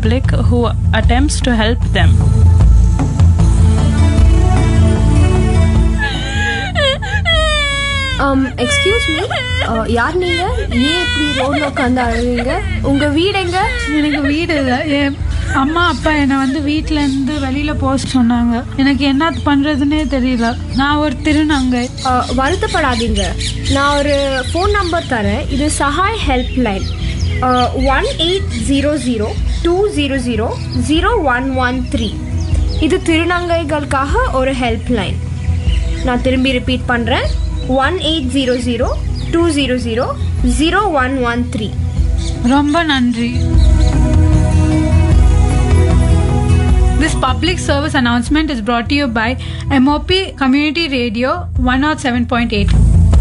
public who attempts to help them. Excuse me யார் நீங்க ஏன் இப்படி ரோட்ல உட்காந்து அழுவீங்க உங்க வீடு எங்க எனக்கு வீடு இல்லை என் அம்மா அப்பா என்னை வந்து வீட்ல இருந்து வெளியில போக சொன்னாங்க எனக்கு என்ன பண்றதுன்னே தெரியல நான் ஒரு திருநங்கை அஹ், வருத்தப்படாதீங்க நான் ஒரு ஃபோன் நம்பர் தரேன் இது Sahai help line one eight zero zero two zero zero zero one one three இது திருநங்கைகளுக்காக ஒரு ஹெல்ப் லைன் நான் திரும்பி ரிப்பீட் பண்ணுறேன் one eight zero zero two zero zero zero one one three ரொம்ப நன்றி This public service announcement is brought to you by MOP Community Radio 107.8.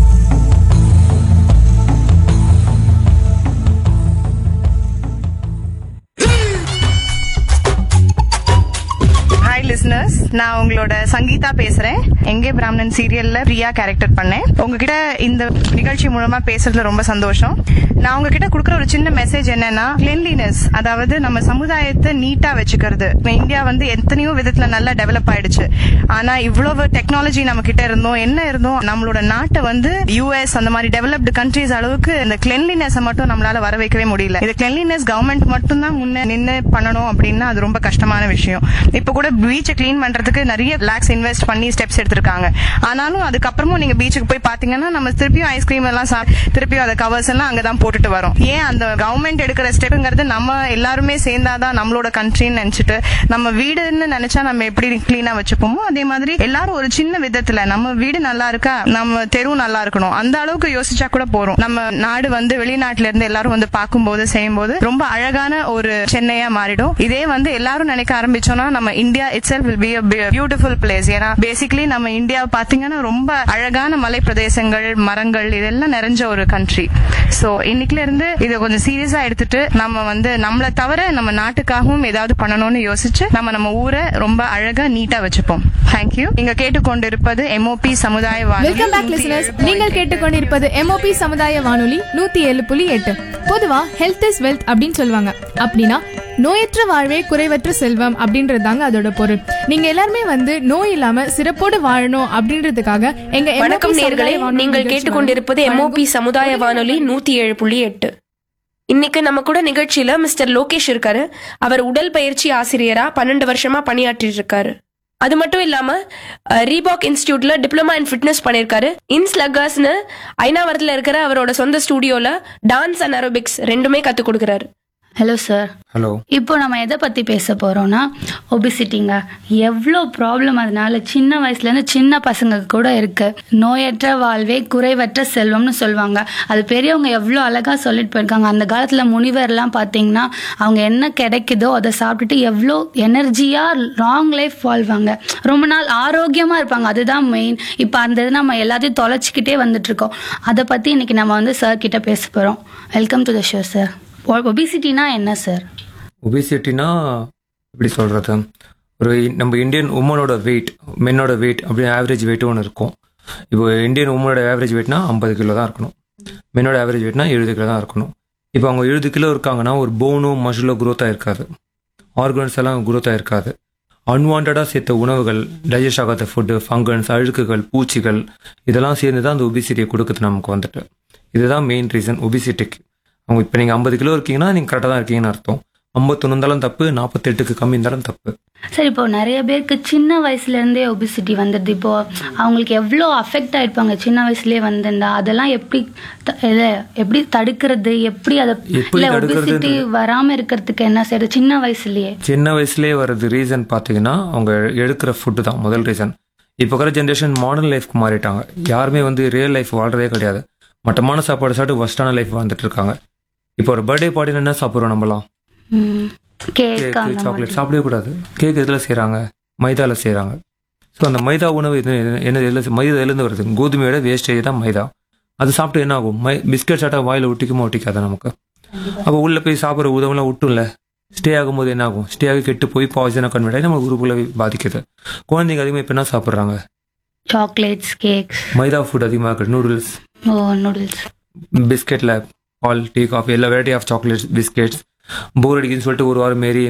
Hi listeners நான் உங்களோட சங்கீதா பேசுறேன் எங்கே பிராமணன் சீரியல்ல பிரியா கேரக்டர் பண்ணேன் உங்ககிட்ட இந்த நிகழ்ச்சி மூலமா பேசுறதுல ரொம்ப சந்தோஷம் நான் உங்ககிட்ட கொடுக்குற ஒரு சின்ன மெசேஜ் என்னன்னா கிளென்லினஸ் அதாவது நம்ம சமுதாயத்தை நீட்டா வச்சுக்கிறது இப்ப இந்தியா வந்து எத்தனையோ விதத்துல நல்லா டெவலப் ஆயிடுச்சு ஆனா இவ்வளவு டெக்னாலஜி நம்ம கிட்ட இருந்தோம் என்ன இருந்தோம் நம்மளோட நாட்டை வந்து யூஎஸ் அந்த மாதிரி டெவலப்டு கண்ட்ரீஸ் அளவுக்கு இந்த கிளென்லினஸ் மட்டும் நம்மளால வர வைக்கவே முடியல இது கிளென்லினஸ் கவர்மெண்ட் மட்டும் தான் முன்ன நின்று பண்ணணும் அப்படின்னா அது ரொம்ப கஷ்டமான விஷயம் இப்ப கூட பீச்சை க்ளீன் பண்றதுக்கு நிறைய லேக்ஸ் இன்வெஸ்ட் பண்ணி ஸ்டெப்ஸ் எடுத்திருக்காங்க ஆனாலும் அதுக்கப்புறமும் நீங்க பீச்சுக்கு போய் பாத்தீங்கன்னா நம்ம திருப்பியும் ஐஸ்கிரீம் எல்லாம் சாப்~ திருப்பியும் அந்த கவர்ஸ் எல்லாம் அங்கதான் போட்டுட்டு வரோம் ஏன் அந்த கவர்மெண்ட் எடுக்கிற ஸ்டெப்ங்கிறது நம்ம எல்லாருமே சேர்ந்தாதான் நம்மளோட கண்ட்ரின்னு நினைச்சிட்டு நம்ம வீடுன்னு நினைச்சா நம்ம எப்படி கிளீனா வச்சுப்போமோ அதே மாதிரி எல்லாரும் ஒரு சின்ன விதத்துல நம்ம வீடு நல்லா இருக்கா நம்ம தெரு நல்லா இருக்கணும் அந்த அளவுக்கு யோசிச்சா கூட போறோம் நம்ம நாடு வந்து வெளிநாட்டுல இருந்து எல்லாரும் வந்து பார்க்கும்போது செய்யும்போது ரொம்ப அழகான ஒரு சென்னையா மாறிடும் இதே வந்து எல்லாரும் நினைக்க ஆரம்பிச்சோம்னா நம்ம India it's will be beautiful place ஏன்னா பேசிக்கலி நம்ம இந்தியா பாத்தீங்கன்னா ரொம்ப அழகான மலை பிரதேசங்கள் மரங்கள் இதெல்லாம் நிறைஞ்ச ஒரு கண்ட்ரி சோ இன்னைக்குல இருந்து இதை கொஞ்சம் சீரியஸா எடுத்துட்டு நம்ம வந்து நம்மளை தவிர நம்ம நாட்டுக்காகவும் ஏதாவது பண்ணணும்னு யோசிச்சு நம்ம நம்ம ஊரை ரொம்ப அழகா நீட்டா வச்சுப்போம் தேங்க்யூ நீங்க கேட்டுக்கொண்டிருப்பது எம்ஓபி சமுதாய வெல்கம் பேக் லிசனர்ஸ் நீங்கள் கேட்டுக்கொண்டிருப்பது எம்ஓபி சமுதாய வானொலி நூத்தி ஏழு புள்ளி எட்டு பொதுவா ஹெல்த் இஸ் வெல்த் அப்படின்னு சொல்லுவாங்க அப்படின்னா நோயற்ற வாழ்வே குறைவற்ற செல்வம் அப்படின்றது தாங்க அதோட பொருள் நீங்க எல்லாருமே வந்து நோய் இல்லாம சிறப்போடு வாழணும் அப்படின்றதுக்காக எங்க MOP வணக்கம் சமுதாய நேர்களே வானொலி நீங்கள் நிகழ்ச்சி கேட்டுக்கொண்டிருப்பது வழங்கும் எம்ஓபி சமுதாய வானொலி நூத்தி ஏழு புள்ளி எட்டு இன்னைக்கு நம்ம கூட நிகழ்ச்சியில மிஸ்டர் லோகேஷ் இருக்காரு அவர் உடல் பயிற்சி ஆசிரியரா பன்னெண்டு வருஷமா பணியாற்றிட்டு இருக்காரு அது மட்டும் இல்லாம ரீபாக் இன்ஸ்டியூட்ல டிப்ளமா இன் ஃபிட்னஸ் பண்ணிருக்காரு இன்ஸ் லக்காஸ்னு ஐநாவரத்துல இருக்கிற அவரோட சொந்த ஸ்டூடியோல டான்ஸ் அண்ட் அரோபிக்ஸ் ரெண்டுமே கத்து கொடுக்கறாரு ஹலோ சார் ஹலோ இப்போ நம்ம எதை பற்றி பேச போகிறோம்னா ஒபிசிட்டிங்க எவ்வளோ ப்ராப்ளம் அதனால சின்ன வயசுலேருந்து சின்ன பசங்க கூட இருக்கு நோயற்ற வாழ்வே குறைவற்ற செல்வம்னு சொல்லுவாங்க அது பெரியவங்க எவ்வளோ அழகாக சொல்லிட்டு போயிருக்காங்க அந்த காலத்தில் முனிவர்லாம் பார்த்தீங்கன்னா அவங்க என்ன கிடைக்குதோ அதை சாப்பிட்டுட்டு எவ்வளோ எனர்ஜியாக லாங் லைஃப் வாழ்வாங்க ரொம்ப நாள் ஆரோக்கியமாக இருப்பாங்க அதுதான் மெயின் இப்போ அந்த இது நம்ம எல்லாத்தையும் தொலைச்சிக்கிட்டே வந்துட்டு இருக்கோம் அதை பற்றி இன்னைக்கு நம்ம வந்து சார் கிட்ட பேச போகிறோம் welcome to the show sir ஒபிசிட்டினா என்ன சார் ஒபிசிட்டினா எப்படி சொல்கிறது ஒரு இ- நம்ம இந்தியன் உமனோட வெயிட் மென்னோட வெயிட் அப்படி ஆவரேஜ் வெயிட் ஒன்று இருக்கும் இப்போ இந்தியன் உமனோட ஆவரேஜ் வெயிட்னா ஐம்பது கிலோ தான் இருக்கணும் மென்னோட ஆவரேஜ் வெயிட்னா எழுபது கிலோ தான் இருக்கணும் இப்போ அவங்க எழுபது கிலோ இருக்காங்கன்னா ஒரு போனோ மசிலோ குரோத்தாக இருக்காது ஆர்கன்ஸ் எல்லாம் குரோத்தாக இருக்காது அன்வான்டாக சேர்த்த உணவுகள் டைஜஸ்ட் ஆகாத ஃபுட்டு ஃபங்கன்ஸ் அழுக்குகள் பூச்சிகள் இதெல்லாம் சேர்ந்து தான் அந்த ஒபிசிட்டியை கொடுக்குது நமக்கு வந்துட்டு இதுதான் மெயின் ரீசன் ஒபிசிட்டிக்கு அவங்க இப்போ நீங்கள் ஐம்பது கிலோ இருக்கீங்கன்னா நீங்கள் கரெக்டாக தான் இருக்கீங்கன்னு அர்த்தம் ஐம்பத்தொன்று இருந்தாலும் தப்பு நாற்பத்தெட்டுக்கு கம்மி இருந்தாலும் தப்பு சார் இப்போ நிறைய பேருக்கு சின்ன வயசுல இருந்தே ஒபிசிட்டி வந்துடுது இப்போ அவங்களுக்கு எவ்வளோ அஃபெக்ட் ஆயிருப்பாங்க சின்ன வயசுலயே வந்திருந்தா அதெல்லாம் எப்படி த- இல்ல, எப்படி தடுக்கிறது எப்படி அதை எப்படி இல்ல தடுக்கிறது? ஒபிசிட்டி வராம இருக்கிறதுக்கு என்ன செய்யறது சின்ன வயசுலயே சின்ன வயசுலேயே வர்றது ரீசன் பார்த்தீங்கன்னா அவங்க எடுக்கிற ஃபுட்டு தான் முதல் ரீசன் இப்போ இருக்கிற ஜென்ரேஷன் மாடர்ன் லைஃப்க்கு மாறிட்டாங்க யாருமே வந்து ரியல் லைஃப் வாழ்றதே கிடையாது மட்டமான சாப்பாடு சாப்பிட்டு ஒஸ்டான லைஃப் வாழ்ந்துட்டு இருக்காங்க இப்போ ஒரு பர்த்டே பார்ட்டியில் என்ன சாப்பிட்றோம் நம்மலாம் கேக் கேக் அந்த சாக்லேட் மாதிரி சாப்பிடவே கூடாது கேக் எதில் செய்கிறாங்க மைதாவில் செய்கிறாங்க ஸோ அந்த மைதா உணவு இது என்ன எதில் மைதா எதுலேருந்து வருது கோதுமையோட வேஸ்டேஜ் தான் மைதா அது சாப்பிட்டு என்ன ஆகும் மை பிஸ்கட் சாப்பிட்டா வாயில் ஒட்டிக்குமா ஒட்டிக்காது நமக்கு அப்போ உள்ளே போய் சாப்பிட்ற உதவுலாம் விட்டும்ல ஸ்டே ஆகும்போது என்ன ஆகும் ஸ்டே ஆகி கெட்டு போய் பாய்சனாக கன்வெர்ட் ஆகி நம்ம உறுப்புகளை பாதிக்குது குழந்தைங்க அதிகமாக இப்போ என்ன சாப்பிட்றாங்க சாக்லேட்ஸ் கேக்ஸ் மைதா ஃபுட் அதிகமாக இருக்குது நூடுல்ஸ் ஓ நூடுல்ஸ் பிஸ்கெட்டில் பால் டீ காஃபி எல்லா variety of chocolates biscuits bore அடிக்குதுன்னு சொல்லிட்டு ஒரு வாரம் மாரி